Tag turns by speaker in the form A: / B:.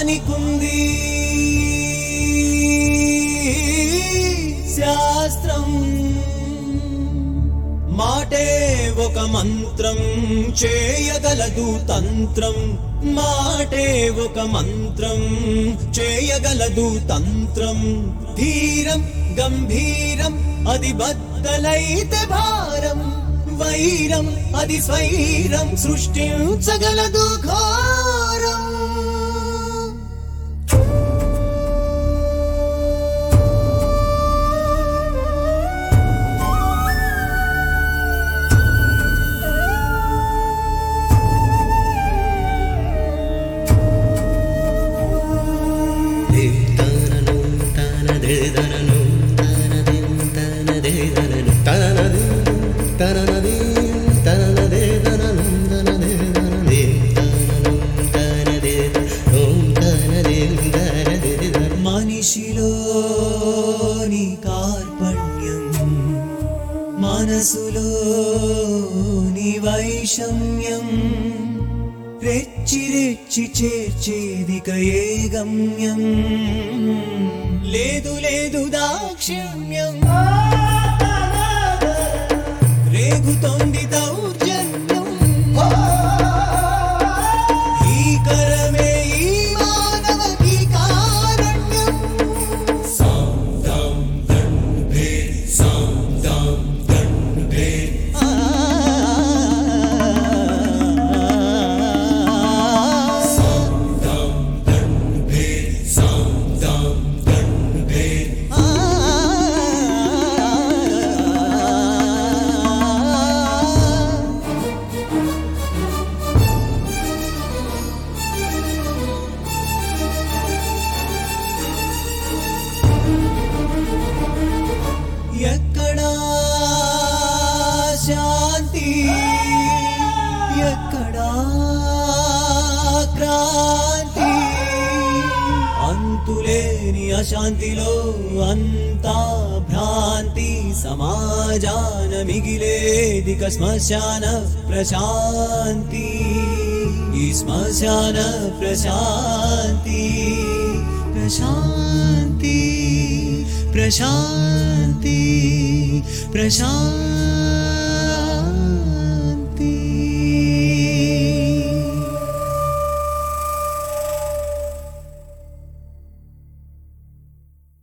A: దానికుంది శాస్త్రం మాటే ఒక మంత్రం చేయగలదు తంత్రం మాటే ఒక మంత్రం చేయగలదు తంత్రం ధీరం గంభీరం అది బద్దలైతే భారం వైరం అది స్వైరం సృష్టించగలదు ఘోరం మనిషిలోని కార్పణ్యం మనసులోని వైషమ్యం రెచ్చి రెచ్చి చేర్చేదిక ఏ గమ్యం లేదు లేదు దాక్షిణ్యం రేగుతోంది దౌర్జన్యం భీకరమే ఈ మానవకి కారణ్యం ఎక్కడా శాంతి ఎక్కడా క్రాంతి అంతులేని అశాంతిలో అంతా భ్రాంతి సమాజాన మిగిలేదిక శ్మశాన ప్రశాంతి ఈ శ్మశాన ప్రశాంతి ప్రశాంతి ప్రశాంతి ప్రశాంతి